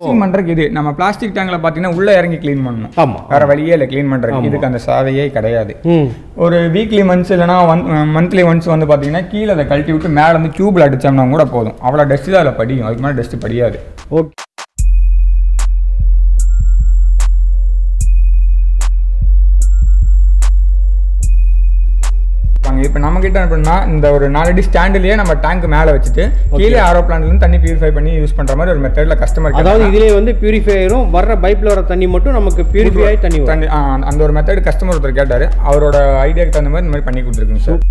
Clean பண்றதுக்கு இது நம்ம பிளாஸ்டிக் டேங்க்ல பாத்தீங்கன்னா உள்ள இறங்கி க்ளீன் பண்ணணும் ஆமாம் வேற வழியே இல்லை க்ளீன் பண்றதுக்கு இதுக்கு அந்த சாவையே கிடையாது ம் ஒரு வீக்லி மந்த்ஸ் இல்லைனா ஒன் மந்த்லி ஒன்ஸ் வந்து பார்த்தீங்கன்னா கீழே அதை கழட்டி விட்டு மேலே வந்து டியூப்ல அடிச்சோம்னா கூட போதும் அவ்வளோ டஸ்ட் தான் அதில் படியும் அதுக்கு மேலே டஸ்ட் படியாது ஓகே வாங்க இப்போ நம்ம கிட்ட எப்படின்னா இந்த ஒரு நாலடி ஸ்டாண்டுலயே நம்ம டேங்க் மேலே வச்சுட்டு கீழே ஆரோ இருந்து தண்ணி பியூரிஃபை பண்ணி யூஸ் பண்ற மாதிரி ஒரு மெத்தட்ல கஸ்டமர் அதாவது இதுலேயே வந்து பியூரிஃபையரும் வர்ற பைப்பில் வர தண்ணி மட்டும் நமக்கு பியூரிஃபை ஆகி தண்ணி வரும் தண்ணி ஆ, அந்த ஒரு மெத்தட் கஸ்டமர் ஒருத்தர் கேட்டாரு அவரோட ஐடியாக்கு தகுந்த மாதிரி இந்த மாதிரி பண்ணி கொடுத்துருக்குங்க சார்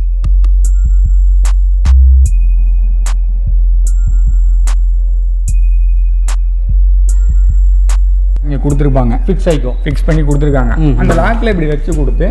இங்கே கொடுத்துருப்பாங்க ஃபிக்ஸ் ஆகிக்கும் ஃபிக்ஸ் பண்ணி கொடுத்துருக்காங்க ம். அந்த லாக்கில் இப்படி வச்சு கொடுத்து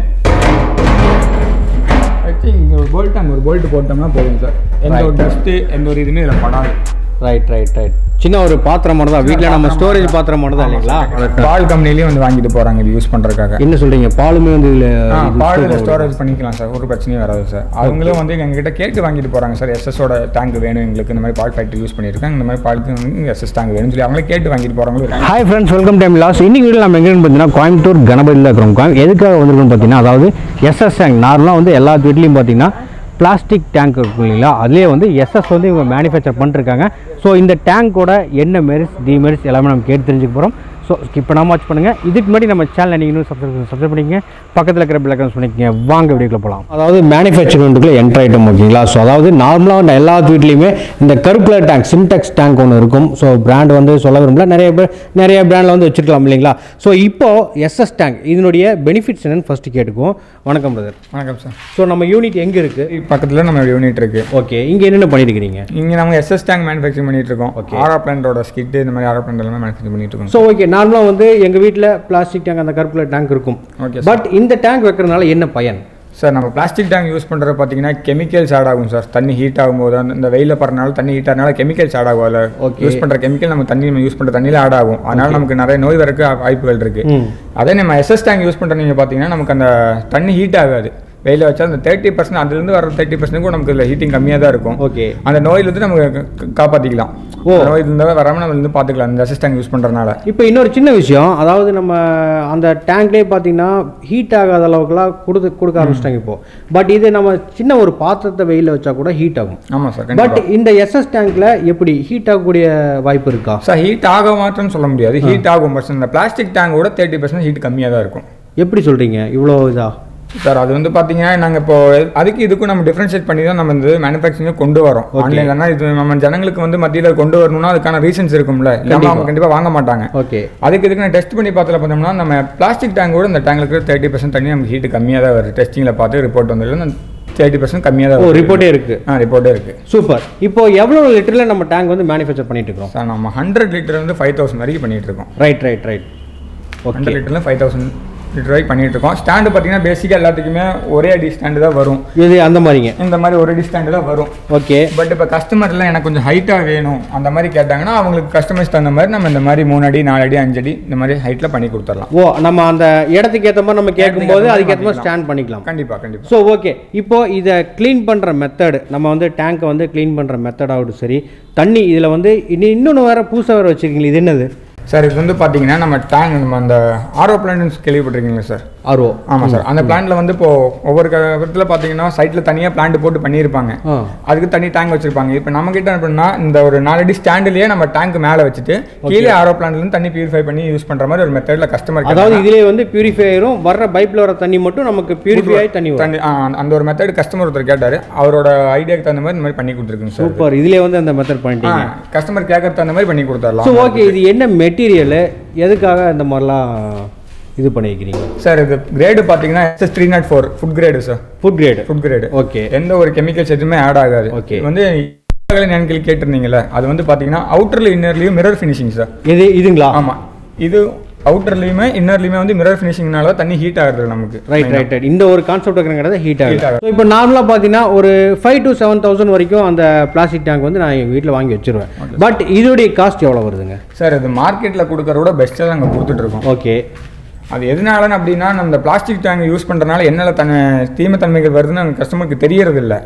வச்சு இங்கே ஒரு போல்ட் அங்கே ஒரு போல்ட் போட்டோம்னா போதும் சார் எந்த ஒரு டஸ்ட்டு எந்த ஒரு இதுவுமே இதில் படாது ரைட் ரைட் ரைட் சின்ன ஒரு பாத்திரம் மட்டும் தான் வீட்டில் நம்ம ஸ்டோரேஜ் பாத்திரம் மட்டும் தான் இல்லைங்களா பால் கம்பெனிலையும் வந்து வாங்கிட்டு போகிறாங்க இது யூஸ் பண்ணுறதுக்காக என்ன சொல்றீங்க பாலுமே வந்து ஆ, இதில் பால் இதில் ஸ்டோரேஜ் பண்ணிக்கலாம் சார் ஒரு பிரச்சனையும் வராது சார் அவங்களும் வந்து எங்ககிட்ட கேட்டு வாங்கிட்டு போகிறாங்க சார் எஸ்எஸோட டேங்க் வேணும் எங்களுக்கு இந்த மாதிரி பால் ஃபேக்ட்ரி யூஸ் பண்ணியிருக்காங்க இந்த மாதிரி பாலுக்கு வந்து எஸ்எஸ் டேங்க் வேணும்னு சொல்லி அவங்களே கேட்டு வாங்கிட்டு போகிறவங்களும் இருக்காங்க hi friends welcome time loss இன்னைக்கு வீடியோ நம்ம எங்கேன்னு பார்த்தீங்கன்னா கோயம்புத்தூர் கணபதியில் இருக்கிறோம் கோயம் எதுக்காக வந்திருக்கோம்னு பார்த்தீங்கன்னா அதாவது எஸ்எஸ் டேங்க் நார்மலாக வந்து எல்லா வீட்லேயும் பார்த்தீங்கன்னா பிளாஸ்டிக் டேங்க் இருக்கும் இல்லைங்களா அதுலேயே வந்து எஸ்எஸ் வந்து இவங்க மேனுஃபேக்சர் பண்ணிருக்காங்க ஸோ இந்த டேங்க்கோட என்ன மெரிட்ஸ் டிமெரிட்ஸ் எல்லாமே நம்ம கேட்டு தெரிஞ்சுக்க போகிறோம் ஸோ ஸ்கிப் பண்ணாமல் வாட்ச் பண்ணுங்கள் இதுக்கு முன்னாடி நம்ம சேனலை நீங்கள் இன்னும் சப்ஸ்கிரைப் சப்ஸ்கிரைப் பண்ணிக்கங்க பக்கத்தில் இருக்கிற பிளக்கன்ஸ் பண்ணிக்கங்க வாங்க வீடியோக்குள்ள போகலாம் அதாவது மேனுஃபேக்சரிங்க்குள்ள என்டர் ஐட்டம் ஓகேங்களா ஸோ அதாவது நார்மலாக எல்லா வீட்லேயுமே இந்த கருப்பு டேங்க் சின்டெக்ஸ் டேங்க் ஒன்று இருக்கும் ஸோ பிராண்ட் வந்து சொல்ல விரும்பல நிறைய பேர் நிறைய பிராண்டில் வந்து வச்சுருக்கலாம் இல்லைங்களா ஸோ இப்போ எஸ்எஸ் டேங்க் இதனுடைய பெனிஃபிட்ஸ் என்னன்னு ஃபஸ்ட்டு கேட்டுக்குவோம் வணக்கம் பிரதர் வணக்கம் சார் ஸோ நம்ம யூனிட் எங்கே இருக்குது பக்கத்தில் நம்ம யூனிட் இருக்குது ஓகே இங்கே என்னென்ன பண்ணியிருக்கிறீங்க இங்கே நம்ம எஸ்எஸ் டேங்க் மேனுஃபேக்சரிங் பண்ணிட்டு இருக்கோம் ஆரா பிளான்டோட ஸ்கிட் இந்த மாதிரி ஆரா பிளான்ட் எல்லாமே மேனுஃபேக்சரிங் பண்ணிட்டு இருக்கோம் ஸோ ஓகே நார்மலாக வந்து எங்கள் வீட்டில் பிளாஸ்டிக் டேங்க் அந்த கருப்பு டேங்க் இருக்கும் ஓகே பட் இந்த டேங்க் வைக்கிறதுனால என்ன பயன் சார் நம்ம பிளாஸ்டிக் டேங்க் யூஸ் பண்ணுறது பார்த்தீங்கன்னா கெமிக்கல்ஸ் ஆட் ஆகும் சார் தண்ணி ஹீட் ஆகும்போது அந்த இந்த வெயிலில் பறனால தண்ணி ஹீட் ஆகிறனால கெமிக்கல்ஸ் ஆட் ஆகும் அதில் Okay. யூஸ் பண்ணுற கெமிக்கல் நம்ம தண்ணி நம்ம யூஸ் பண்ணுற தண்ணியில் ஆட் ஆகும் அதனால நமக்கு நிறைய நோய் வரக்கு வாய்ப்புகள் இருக்கு ம் அதே நம்ம எஸ்எஸ் டேங்க் யூஸ் பண்ணுற நீங்கள் பார்த்தீங்கன்னா நமக்கு அந்த தண்ணி ஹீட் ஆகாது வெயில வச்சா அந்த தேர்ட்டி பர்சன்ட் அதுலேருந்து வர தேர்ட்டி பர்சன்ட் கூட நமக்கு ஹீட்டிங் கம்மியாக தான் இருக்கும் ஓகே அந்த நோயிலிருந்து நம்ம க- க- காப்பாற்றிக்கலாம் ஓ. அந்த நோய் இருந்தால் வராமல் நம்ம இருந்து பார்த்துக்கலாம் இந்த எஸ்எஸ் டேங்க் யூஸ் பண்ணுறதுனால இப்போ இன்னொரு சின்ன விஷயம் அதாவது நம்ம அந்த டேங்க்லேயே பார்த்தீங்கன்னா ஹீட் ஆகாத அளவுக்குலாம் கொடுத்து கொடுக்க ஆரம்பிச்சிட்டாங்க இப்போ பட் இது நம்ம சின்ன ஒரு பாத்திரத்தை வெயில வச்சா கூட ஹீட் ஆகும் ஆமாம் சார் பட் இந்த எஸ்எஸ் டேங்க்ல எப்படி ஹீட் ஆகக்கூடிய வாய்ப்பு இருக்கா சார் ஹீட் ஆக மாட்டோம்னு சொல்ல முடியாது ஹீட் ஆகும் பட் இந்த பிளாஸ்டிக் டேங்கோட தேர்ட்டி பர்சன்ட் ஹீட் கம்மியாக தான் இருக்கும் எப்படி சொல்றீங்க இவ்வளோ இதா சார் அது வந்து பார்த்தீங்கன்னா நாங்கள் இப்போ அதுக்கு இதுக்கும் நம்ம டிஃப்ரென்ஷியேட் பண்ணி தான் நம்ம இந்த மேனுஃபேக்சரிங்கை கொண்டு வரோம் ஆன்லைன்லனா இது நம்ம ஜனங்களுக்கு வந்து மத்தியில் கொண்டு வரணும்னா அதுக்கான ரீசன்ஸ் இருக்கும்ல இல்லாமல் அவங்க கண்டிப்பாக வாங்க மாட்டாங்க ஓகே அதுக்கு இதுக்கு நான் டெஸ்ட் பண்ணி பார்த்தல பார்த்தோம்னா நம்ம பிளாஸ்டிக் டேங்கோட இந்த டேங்கில் இருக்கிற தேர்ட்டி பர்சன்ட் தண்ணி நமக்கு ஹீட் கம்மியாக தான் வருது டெஸ்டிங்கில் பார்த்து ரிப்போர்ட் வந்ததுல தேர்ட்டி பர்சன்ட் கம்மியாக தான் ஓ வருது ரிப்போர்ட்டே இருக்கு ஆ ரிப்போர்ட்டே இருக்குது சூப்பர் இப்போ எவ்வளோ லிட்டரில் நம்ம டேங்க் வந்து மேனுஃபேக்சர் பண்ணிட்டு இருக்கோம் சார் நம்ம ஹண்ட்ரட் லிட்டர் வந்து ஃபைவ் தௌசண்ட் வரைக்கும் பண்ணிட்டு இருக்கோம் right right right okay hundred லிட்டரில் ஃபைவ் தௌசண்ட் லிட்டர் வரைக்கும் பண்ணிட்டு இருக்கோம் ஸ்டாண்டு பார்த்தீங்கன்னா பேசிக்காக எல்லாத்துக்குமே ஒரே அடி ஸ்டாண்டு தான் வரும் இது அந்த மாதிரிங்க இந்த மாதிரி ஒரு அடி ஸ்டாண்டு தான் வரும் ஓகே பட் இப்போ கஸ்டமர்லாம் எனக்கு கொஞ்சம் ஹைட்டாக வேணும் அந்த மாதிரி கேட்டாங்கன்னா அவங்களுக்கு கஸ்டமைஸ் தகுந்த மாதிரி நம்ம இந்த மாதிரி மூணு அடி நாலு அடி அஞ்சு அடி இந்த மாதிரி ஹைட்டில் பண்ணி கொடுத்துடலாம் ஓ நம்ம அந்த இடத்துக்கு ஏற்ற மாதிரி நம்ம கேட்கும்போது ஏத்த மாதிரி அதுக்கேற்ற மாதிரி மாத்திக்கலாம். ஸ்டாண்ட் பண்ணிக்கலாம் கண்டிப்பாக கண்டிப்பாக ஸோ ஓகே இப்போ இதை க்ளீன் பண்ணுற மெத்தட் நம்ம வந்து டேங்கை வந்து க்ளீன் பண்ணுற மெத்தடாகட்டும் சரி தண்ணி இதில் வந்து இன்னும் இன்னொன்று வேறு புதுசாக வேறு வச்சுருக்கீங்களா இது என்னது சார் இது வந்து பார்த்தீங்கன்னா நம்ம டேங்க் நம்ம அந்த ஆரோ பிளான்ட் கேள்விப்பட்டிருக்கீங்களா சார் ஆர்ஓ ஆமாம் சார் அந்த பிளான்ட்ல வந்து இப்போ ஒவ்வொரு இடத்துல பார்த்தீங்கன்னா சைட்டில் தனியாக பிளான்ட் போட்டு பண்ணியிருப்பாங்க ஆ அதுக்கு தனி டேங்க் வச்சிருப்பாங்க இப்போ நம்ம கிட்ட எப்படின்னா இந்த ஒரு நாலடி ஸ்டாண்டுலயே நம்ம டேங்க் மேலே வச்சுட்டு கீழே ஆரோ இருந்து தண்ணி பியூரிஃபை பண்ணி யூஸ் பண்ற மாதிரி ஒரு மெத்தட்ல கஸ்டமர் அதாவது இதிலே வந்து பியூரிஃபையரும் வர்ற பைப்பில் வர தண்ணி மட்டும் நமக்கு பியூரிஃபை ஆகி தண்ணி வரும் தண்ணி ஆ, அந்த ஒரு மெத்தட் கஸ்டமர் ஒருத்தர் கேட்டாரு அவரோட ஐடியாக்கு தகுந்த மாதிரி இந்த மாதிரி பண்ணி கொடுத்துருக்குங்க சார் சூப்பர் இதிலே வந்து அந்த மெத்தட் பண்ணிட்டீங்க கஸ்டமர் கேட்கறது தகுந்த மாதிரி பண்ணி ஸோ கொடுத்துடலாம் ஓகே இது என்ன மெட்டீரியலு எதுக்காக இந்த மாதிரிலாம் இது பண்ணியிருக்கிறீங்க சார் இது கிரேடு பார்த்தீங்கன்னா SS three naught four food grade sir food grade food grade okay எந்த ஒரு கெமிக்கல்ஸ் எதுவுமே ஆட் ஆகாது Okay. இது வந்து என்னன்னு கேள்வி கேட்டிருந்தீங்கல்ல அது வந்து பார்த்தீங்கன்னா அவுட்டர்ல இன்னர்லயும் மிரர் ஃபினிஷிங் சார் இது இதுங்களா ஆமா இது அவுட்டர்லயுமே இன்னர்லயுமே வந்து மிரர் ஃபினிஷிங்னால தண்ணி ஹீட் ஆகுது நமக்கு ரைட் ரைட் ரைட் இந்த ஒரு கான்செப்ட் இருக்கிறங்கிறத ஹீட் Heat ஆகும் ஆகும். ஸோ இப்போ நார்மலாக பார்த்தீங்கன்னா ஒரு ஃபைவ் டு செவன் தௌசண்ட் வரைக்கும் அந்த பிளாஸ்டிக் டேங்க் வந்து நான் எங்கள் வீட்டில் வாங்கி வச்சிருவேன் பட் இதோடைய காஸ்ட் எவ்வளோ வருதுங்க சார் இது மார்க்கெட்ல கொடுக்கறத விட பெஸ்ட்டாக நாங்கள் கொடுத்துட்டு இருக்கோம் ஓகே அது எதனாலன்னு அப்படின்னா நம்ம இந்த பிளாஸ்டிக் டேங்க் யூஸ் பண்றதுனால என்னென்ன தன் தீமை தன்மைகள் வருதுன்னு நம்ம கஸ்டமருக்கு தெரியறது இல்ல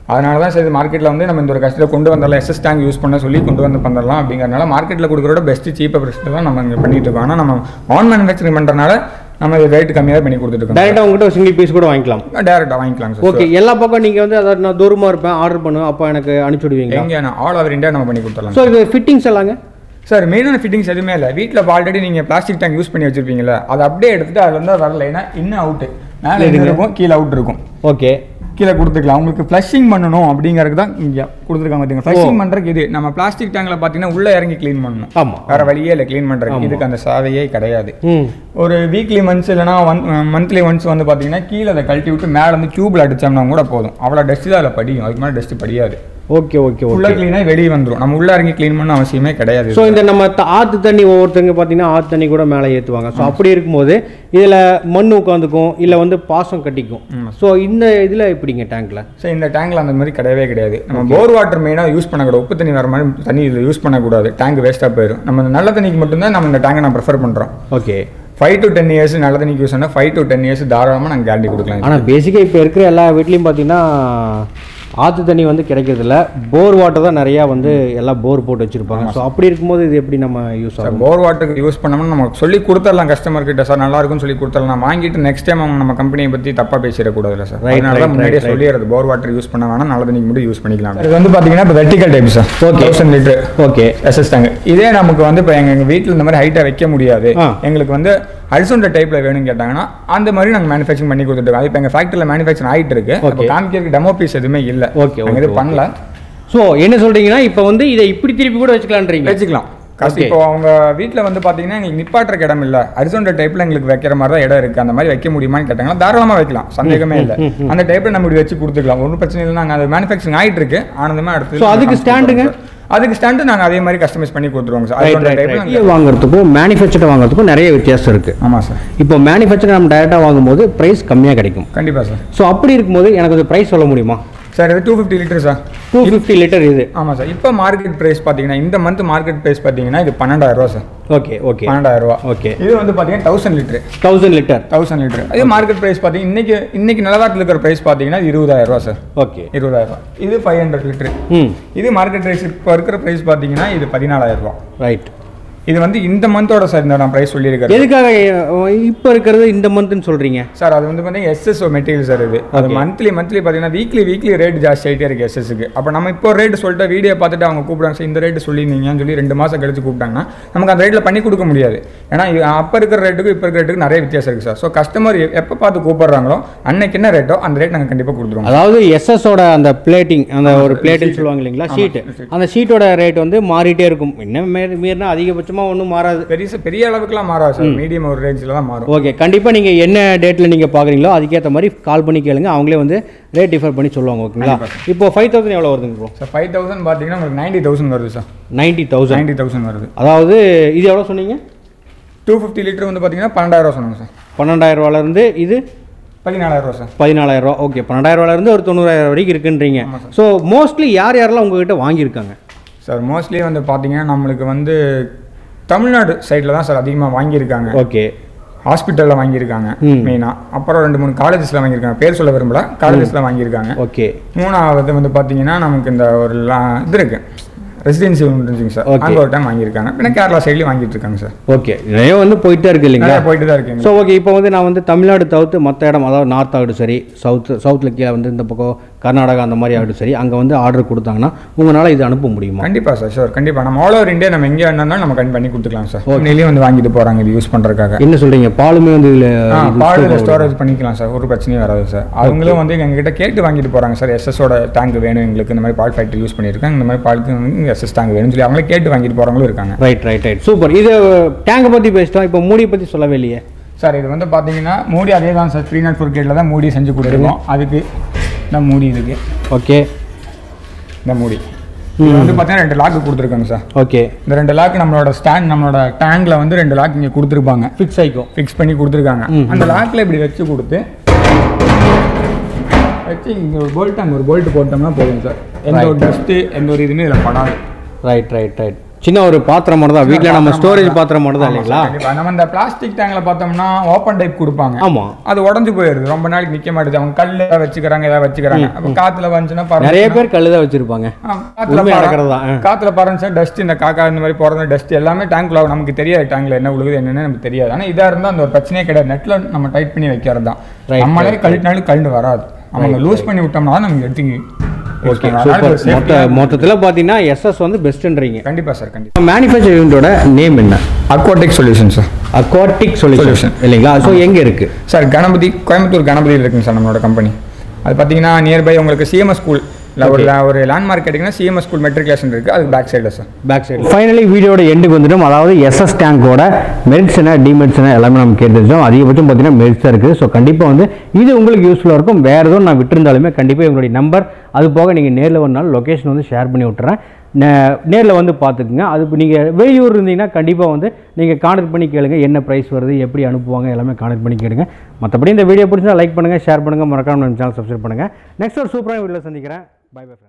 அதனால தான் சரி மார்க்கெட்டில் வந்து நம்ம இந்த ஒரு கஷ்டத்தை கொண்டு வந்துடலாம் எஸ்எஸ் டேங்க் யூஸ் பண்ண சொல்லி கொண்டு வந்து பண்ணலாம் அப்படிங்கறதுனால மார்க்கெட்டில் கொடுக்குறோட பெஸ்ட் சீப்பாக பெஸ்ட்டு தான் நம்ம இங்கே பண்ணிட்டு இருக்கோம் ஆனால் நம்ம ஆன் மேனுஃபேக்சரிங் பண்ணுறதுனால நம்ம ரேட் கம்மியாக பண்ணி கொடுத்துட்டு இருக்கோம் டைரெக்டாக உங்ககிட்ட ஒரு சிங்கிள் பீஸ் கூட வாங்கிக்கலாம் டேரெக்டாக வாங்கிக்கலாம் சார் ஓகே எல்லா பக்கம் நீங்கள் வந்து அதாவது நான் தூரமாக இருப்பேன் ஆர்டர் பண்ணுவேன் அப்போ எனக்கு அனுப்பிச்சி விடுவீங்களா எங்கே ஆல் ஓவர் இந்தியா நம்ம பண்ணி கொடுத்துடலாம் ஸோ இது ஃபிட்டிங்ஸ் எல்லாங்க சார் மெயினான ஃபிட்டிங்ஸ் எதுவுமே இல்லை வீட்டில் ஆல்ரெடி நீங்கள் பிளாஸ்டிக் டேங்க் யூஸ் பண்ணி வச்சிருப்பீங்களா அதை அப்படியே எடுத்துட்டு அதுல இருந்து வரல ஏன்னா இன்னும் அவுட்டு மேலே இது இருக்கும் கீழே அவுட் இருக்கும் ஓகே கீழே கொடுத்துக்கலாம் உங்களுக்கு ஃப்ளஷிங் பண்ணணும் அப்படிங்கிறதுக்கு தான் இங்கே கொடுத்துருக்காங்க பார்த்தீங்க ஃப்ளஷிங் பண்ணுறதுக்கு இது நம்ம பிளாஸ்டிக் டேங்கில் பார்த்தீங்கன்னா உள்ளே இறங்கி க்ளீன் பண்ணணும் ஆமாம் வேற வழியே இல்லை க்ளீன் பண்ணுறதுக்கு இதுக்கு அந்த சாவையே கிடையாது ம் ஒரு வீக்லி மந்த்ஸ் இல்லைனா ஒன் மந்த்லி ஒன்ஸ் வந்து பார்த்தீங்கன்னா கீழே அதை கழட்டி விட்டு மேலே வந்து டியூப்ல அடிச்சோம்னா கூட போதும் அவ்வளோ டஸ்ட் தான் அதில் படியும் அதுக்கு மேலே டஸ்ட் படியாது ஓகே ஓகே ஓகே ஃபுல்லாக க்ளீனாக வெளியே வந்துடும் நம்ம உள்ள இறங்கி க்ளீன் பண்ண அவசியமே கிடையாது ஸோ இந்த நம்ம த- ஆத்து தண்ணி ஒவ்வொருத்தங்க பார்த்தீங்கன்னா ஆத்து தண்ணி கூட மேலே ஏற்றுவாங்க ஸோ அப்படி இருக்கும்போது இதில் மண் உட்காந்துக்கும் இல்லை வந்து பாசம் கட்டிக்கும் ஸோ இந்த இதில் எப்படிங்க டேங்க்ல ஸோ இந்த டேங்க்ல அந்த மாதிரி கிடையவே கிடையாது நம்ம போர் வாட்டர் மெயினாக யூஸ் பண்ணக்கூடாது உப்பு தண்ணி வர மாதிரி தண்ணி இதில் யூஸ் பண்ணக்கூடாது டேங்க் வேஸ்ட்டாக போயிடும் நம்ம இந்த நல்ல தண்ணிக்கு மட்டும்தான் நம்ம இந்த டேங்கை நான் ப்ரிஃபர் பண்ணுறோம் okay five to ten years நல்ல தண்ணிக்கு யூஸ் பண்ணால் ஃபைவ் டு டென் இயர்ஸ் தாராளமாக நாங்கள் கேரண்டி கொடுக்கலாம் ஆனால் பேசிக்காக இப்போ இருக்கிற எல்லா வீட்லேயும் பார்த்தீங்கன்னா ஆற்று தண்ணி வந்து கிடைக்கிறதில்ல போர் வாட்டர் தான் நிறையா வந்து எல்லாம் போர் போட்டு வச்சுருப்பாங்க ஸோ அப்படி இருக்கும்போது இது எப்படி நம்ம யூஸ் சார் ஆகும் போர் வாட்டருக்கு யூஸ் பண்ணோம்னா நம்ம சொல்லி கொடுத்துடலாம் கஸ்டமர் கிட்ட சார் நல்லா இருக்கும்னு சொல்லி கொடுத்துடலாம் நான் வாங்கிட்டு நெக்ஸ்ட் டைம் அவங்க நம்ம கம்பெனியை பற்றி தப்பாக பேசிடக்கூடாதுல்ல சார் Right, அதனால right, தான் முன்னாடியே right, சொல்லிடுறது போர் வாட்டர் யூஸ் பண்ண வேணாம் நல்ல தண்ணிக்கு மட்டும் யூஸ் பண்ணிக்கலாம் இது வந்து பார்த்தீங்கன்னா இப்போ vertical type sir Okay. Thousand litre okay SS tank இதே நமக்கு வந்து இப்போ எங்கள் எங்கள் வீட்டில் இந்த மாதிரி ஹைட்டாக வைக்க முடியாது ஆ. எங்களுக்கு வந்து அரிசோண்டர் டைப்பில் வேணும்னு கேட்டாங்கன்னா அந்த மாதிரி நாங்கள் மேனுஃபேக்சரிங் பண்ணி கொடுத்துருக்கோம் அது இப்போ எங்கள் ஃபேக்ட்ரியில் மேனுஃபேக்சர் ஆகிட்டு இருக்கு Okay. இப்போ காமிக்கிறதுக்கு டெமோ பீஸ் எதுவுமே இல்லை Okay, நாங்கள் இது okay, பண்ணல ஸோ என்ன சொல்கிறீங்கன்னா இப்போ வந்து இதை இப்படி திருப்பி கூட வச்சுக்கலான்றீங்க வச்சுக்கலாம் கஷ்டம் Okay. இப்போ அவங்க வீட்டில் வந்து பார்த்தீங்கன்னா எங்களுக்கு நிப்பாட்டுறக்கு இடம் இல்லை அரிசோண்டர் டைப்பில் எங்களுக்கு வைக்கிற மாதிரி தான் இடம் இருக்குது அந்த மாதிரி வைக்க முடியுமான்னு கேட்டாங்கன்னா தாராளமாக வைக்கலாம் சந்தேகமே இல்லை அந்த டைப்பில் நம்ம இப்படி வச்சு கொடுத்துக்கலாம் ஒன்றும் பிரச்சனை இல்லை நாங்கள் அது மேனுஃபேக்சரிங் ஆகிட்டு இருக்கு ஆனந்தமாக அடுத்து So, அதுக்கு standங்க? அதுக்கு ஸ்டாண்டு நாங்கள் அதே மாதிரி கஸ்டமைஸ் பண்ணி கொடுத்துருவோங்க சார் அரிசோண்டர் டைப்பில் வெளியே வாங்குறதுக்கும் மேனுஃபேக்சர் வாங்குறதுக்கும் நிறைய வித்தியாசம் இருக்குது ஆமாம் சார் இப்போ மேனுஃபேக்சர் நம்ம டைரெக்டாக வாங்கும்போது ப்ரைஸ் கம்மியாக கிடைக்கும் கண்டிப்பாக சார் ஸோ அப்படி இருக்கும்போது எனக்கு ஒரு ப்ரைஸ் சொல்ல முடியுமா சார் இது two fifty litre sir two fifty litre இது ஆமாம் சார் இப்போ மார்க்கெட் ப்ரைஸ் பார்த்தீங்கன்னா இந்த மந்த் மார்க்கெட் ப்ரைஸ் பார்த்தீங்கன்னா இது பன்னெண்டாயிரம் ரூபா சார் ஓகே ஓகே பன்னெண்டாயிரம் ரூபா ஓகே இது வந்து பார்த்தீங்கன்னா thousand litre thousand litre thousand litre அதே மார்க்கெட் ப்ரைஸ் பார்த்தீங்கன்னா இன்னைக்கு இன்னைக்கு நிலவாரத்தில் இருக்கிற ப்ரைஸ் பார்த்தீங்கன்னா இது இருபதாயிரம் ரூபா சார் ஓகே இருபதாயிரம் ரூபா இது ஃபைவ் ஹண்ட்ரட் லிட்டர் ம் இது மார்க்கெட் ப்ரைஸ் இப்போ இருக்கிற ப்ரைஸ் பார்த்தீங்கன்னா இது பதினாலாயிரம் ரூபா ரைட் இது வந்து இந்த மந்தோட சார் இந்த நான் ப்ரைஸ் சொல்லியிருக்கேன் எதுக்காக இப்போ இருக்கிறது இந்த மந்த்னு சொல்கிறீங்க சார் அது வந்து பார்த்தீங்கன்னா எஸ்எஸ் மெட்டீரியல் சார் இது அது மந்த்லி மந்த்லி பார்த்தீங்கன்னா வீக்லி வீக்லி ரேட் ஜாஸ்தி ஆகிட்டே இருக்கு எஸ்எஸ்க்கு அப்போ நம்ம இப்போ ரேட் சொல்லிட்டு வீடியோ பார்த்துட்டு அவங்க கூப்பிடுறாங்க சார் இந்த ரேட்டு சொல்லியிருந்தீங்கன்னு சொல்லி ரெண்டு மாதம் கழிச்சு கூப்பிட்டாங்கன்னா நமக்கு அந்த ரேட்டில் பண்ணி கொடுக்க முடியாது ஏன்னா இது அப்போ இருக்கிற ரேட்டுக்கு இப்போ இருக்கிற ரேட்டுக்கு நிறைய வித்தியாசம் இருக்குது சார் ஸோ கஸ்டமர் எப்போ பார்த்து கூப்பிடுறாங்களோ அன்னைக்கு என்ன ரேட்டோ அந்த ரேட் நாங்கள் கண்டிப்பாக கொடுத்துருவோம் அதாவது எஸ்எஸோட அந்த பிளேட்டிங் அந்த ஒரு பிளேட்டுன்னு சொல்லுவாங்க இல்லைங்களா ஷீட்டு அந்த ஷீட்டோட ரேட் வந்து மாறிட்டே இருக்கும் இன்னும் மீறி மீறினா அதிகபட்சமாக ஒன்றும் மாறாது பெரிய பெரிய அளவுக்குலாம் மாறாது சார் மீடியம் ஒரு ரேஞ்சில் தான் மாறும் ஓகே கண்டிப்பாக நீங்கள் என்ன டேட்டில் நீங்கள் பார்க்குறீங்களோ அதுக்கேற்ற மாதிரி கால் பண்ணி கேளுங்க அவங்களே வந்து ரேட் டிஃபர் பண்ணி சொல்லுவாங்க ஓகேங்களா இப்போ ஃபைவ் தௌசண்ட் எவ்வளோ வருதுங்க ப்ரோ சார் ஃபைவ் தௌசண்ட் பார்த்தீங்கன்னா உங்களுக்கு நைன்டி தௌசண்ட் வருது sir ninety thousand ninety thousand வருது அதாவது இது எவ்வளோ சொன்னீங்க டூ ஃபிஃப்டி லிட்டர் வந்து பார்த்தீங்கன்னா பன்னெண்டாயிரம் சொன்னாங்க சார் பன்னெண்டாயிரம் ரூபாலேருந்து இது பதினாலாயிரம் ரூபா சார் பதினாலாயிரம் ரூபா ஓகே பன்னெண்டாயிரம் ரூபாலேருந்து ஒரு தொண்ணூறாயிரம் வரைக்கும் இருக்குன்றீங்க ஸோ மோஸ்ட்லி யார் யாரெல்லாம் உங்ககிட்ட வாங்கியிருக்காங்க சார் மோஸ்ட்லி வந்து பார்த்தீங்கன்னா நம்மளுக்கு வந்து தமிழ்நாடு சைடில் தான் சார் அதிகமாக வாங்கியிருக்காங்க ஓகே ஹாஸ்பிட்டலில் வாங்கியிருக்காங்க ம். மெயினாக அப்புறம் ரெண்டு மூணு காலேஜஸில் வாங்கியிருக்காங்க பேர் சொல்ல விரும்பல காலேஜஸில் வாங்கியிருக்காங்க ஓகே மூணாவது வந்து பார்த்தீங்கன்னா நமக்கு இந்த ஒரு லா- இது இருக்கு ரெசிடென்சி ஒன்று இருந்துச்சுங்க சார் Okay. அங்கே ஒரு டைம் வாங்கியிருக்காங்க பின்ன கேரளா சைட்லேயும் வாங்கிட்டு இருக்காங்க சார் ஓகே நிறைய வந்து போயிட்டே இருக்கு இல்லைங்களா நிறைய போயிட்டு தான் இருக்குங்க ஸோ ஓகே இப்போ வந்து நான் வந்து தமிழ்நாடு தவிர்த்து மற்ற இடம் அதாவது நார்த் ஆகட்டும் சரி சவுத் சவுத்தில் கீழே வந்து இந்த பக்கம் கர்நாடகா அந்த மாதிரி ஆகட்டும் சரி அங்கே வந்து ஆர்டர் கொடுத்தாங்கன்னா உங்களால் இது அனுப்ப முடியுமா கண்டிப்பா சார் ஷோர் கண்டிப்பா நம்ம ஆல் ஓவர் இந்தியா நம்ம எங்கே வேணாலும் நம்ம கண்டி பண்ணி கொடுத்துக்கலாம் சார் உண்மையிலேயே வந்து வாங்கிட்டு போறாங்க இது யூஸ் பண்றதுக்காக என்ன சொல்கிறீங்க பாலுமே வந்து இதில் பால் ஸ்டோரேஜ் பண்ணிக்கலாம் சார் ஒரு பிரச்சனையும் வராது சார் அவங்களும் வந்து எங்ககிட்ட கேட்டு வாங்கிட்டு போறாங்க சார் எஸ்எஸோட டேங்க் வேணும் எங்களுக்கு இந்த மாதிரி பால் ஃபேக்டரி யூஸ் பண்ணியிருக்காங்க இந்த மாதிரி பாலுக்கு வந்து எஸ்எஸ் டேங்க் வேணும்னு சொல்லி அவங்களே கேட்டு வாங்கிட்டு போறவங்களும் இருக்காங்க ரைட் ரைட் ரைட் சூப்பர் இது டேங்கை பற்றி பேசிட்டோம் இப்போ மூடியை பற்றி சொல்லவே இல்லையே சார் இது வந்து பார்த்தீங்கன்னா மூடி அதே தான் சார் த்ரீ நாட் ஃபோர் கேட்டில் தான் மூடி செஞ்சு கொடுத்துருக்கோம் அதுக்கு இந்த மூடி இதுக்கு ஓகே இந்த மூடி இது வந்து பார்த்தீங்கன்னா ரெண்டு லாக்கு கொடுத்துருக்காங்க சார் ஓகே இந்த ரெண்டு லாக் நம்மளோட ஸ்டாண்ட் நம்மளோட டேங்க்ல வந்து ரெண்டு லாக் இங்கே கொடுத்துருப்பாங்க ஃபிக்ஸ் ஆகிக்கும் ஃபிக்ஸ் பண்ணி கொடுத்துருக்காங்க அந்த லாக்ல இப்படி வச்சு கொடுத்து வச்சு இங்கே ஒரு போல்ட் அங்கே ஒரு போல்ட் போட்டோம்னா போதும் சார் எந்த ஒரு டஸ்ட்டு எந்த ஒரு இதுவுமே இதில் படாது ரைட் ரைட் ரைட் சின்ன ஒரு பாத்திரம் மட்டும் தான் வீட்டில் நம்ம பாத்திரம் ஸ்டோரேஜ் தான். பாத்திரம் மட்டும் தான் ஆமா இல்லைங்களா சார், கண்டிப்பா. நம்ம இந்த பிளாஸ்டிக் டேங்க்ல பார்த்தோம்னா ஓப்பன் டைப் கொடுப்பாங்க ஆமாம் அது உடஞ்சு போயிருது ரொம்ப நாளைக்கு நிக்க மாட்டேது அவங்க கல்லு ஏதாவது வச்சுக்கிறாங்க ஏதாவது வச்சுக்கிறாங்க அப்ப காத்துல வந்துச்சுன்னா பறந்துச்சுன்னா- நிறைய பேர் கல் தான் வச்சுருப்பாங்க ஆ, காத்துல உண்மை பற- நடக்கிறது தான், ஆ. காத்துல பறந்துச்சா டஸ்ட் இந்த காக்கா இந்த மாதிரி பிறந்த டஸ்ட் எல்லாமே டேங்க்ல நமக்கு தெரியாது டேங்க்ல என்ன உழுகுது என்னன்னு நமக்கு தெரியாது ஆனா இதா இருந்தா அந்த ஒரு பிரச்சனையே கிடையாது நெட்ல நம்ம டைட் பண்ணி வைக்கிறது தான் Right, நம்மளே கழட்டினாலும் கழண்டு வராது அவங்க லூஸ் பண்ணி விட்டோம்னா தான் நமக்கு எடுத்து ஓகே சூப்பர் மொத்த மொத்தத்தில் பார்த்தீங்கன்னா எஸ்எஸ் வந்து பெஸ்ட்டுன்றீங்க கண்டிப்பா சார் கண்டிப்பா மேனுஃபேக்சர் யூனிட்டோட நேம் என்ன aquatic solution sir aquatic solution Solution. இல்லைங்களா ஸோ எங்கே இருக்குது சார் கணபதி கோயம்புத்தூர் கணபதியில் இருக்குங்க சார் நம்மளோட கம்பெனி அது பார்த்தீங்கன்னா நியர்பை உங்களுக்கு சிஎம்எஸ் ஸ்கூல் ஒரு ஒரு லேண்ட்மார்க் கேட்டிங்கன்னா சிஎம்எஸ் ஸ்கூல் மெட்ரிகுலேஷன் இருக்குது அது பேக் சைடில் சார் பேக் சைடு ஃபைனலி வீடியோட எண்டுக்கு வந்துட்டோம் அதாவது எஸ்எஸ் டேங்கோட மெரிட்ஸ் என்ன டிமெரிட்ஸ் என்ன எல்லாமே நம்ம கேட்டுச்சோம் அதிகபட்சம் பார்த்தீங்கன்னா மெரிட்ஸ் தான் இருக்குது ஸோ கண்டிப்பாக வந்து இது உங்களுக்கு யூஸ்ஃபுல்லாக இருக்கும் வேறு எதுவும் நான் விட்டுருந்தாலுமே கண்டிப்பாக எங்களுடைய நம்பர் அது போக நீங்கள் நேரில் வந்தாலும் லொக்கேஷன் வந்து ஷேர் பண்ணி விட்டுறேன் நேரில் வந்து பார்த்துக்குங்க அது இப்போ நீங்கள் வெளியூர் இருந்தீங்கன்னா கண்டிப்பாக வந்து நீங்கள் கான்டெக்ட் பண்ணி கேளுங்க என்ன ப்ரைஸ் வருது எப்படி அனுப்புவாங்க எல்லாமே கான்டெக்ட் பண்ணி கேளுங்க மற்றபடி இந்த வீடியோ பிடிச்சா லைக் பண்ணுங்கள் ஷேர் பண்ணுங்கள் மறக்காம நம்ம சேனல் சப்ஸ்கிரைப் பண்ணுங்கள் நெக்ஸ்ட் ஒரு சூப்பரான வீடியோவில் சந்திக்கிறேன் பை பை